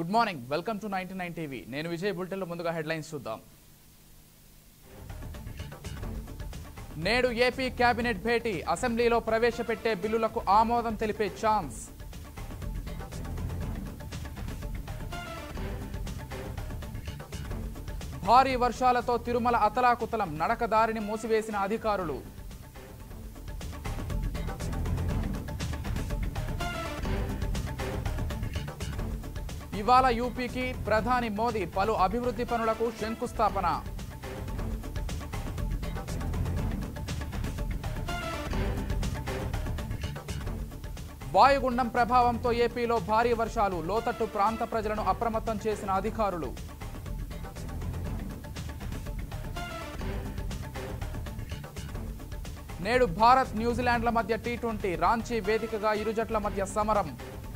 good morning welcome to ninety nine TV నేను విజయ్ బులెటిన్లో ముందుగా హెడ్లైన్స్ చూద్దాం నేడు ఏపీ కేబినెట్ భేటీ అసెంబ్లీలో ప్రవేశపెట్టే బిల్లులకు ఆమోదం తెలిపే ఛాన్స్ భారీ వర్షాలతో తిరుమల అతలాకుతలం నడకదారిని మూసివేసిన అధికారులు ఇవాళ యూపీకి ప్రధాని మోదీ పలు అభివృద్ధి పనులకు శంకుస్థాపన వాయుగుండం ప్రభావంతో ఏపీలో భారీ వర్షాలు లోతట్టు ప్రాంత ప్రజలను అప్రమత్తం చేసిన అధికారులు నేడు భారత్ న్యూజిలాండ్ల మధ్య టీ ట్వంటీ రాంచీ వేదికగా ఇరు జట్ల మధ్య సమరం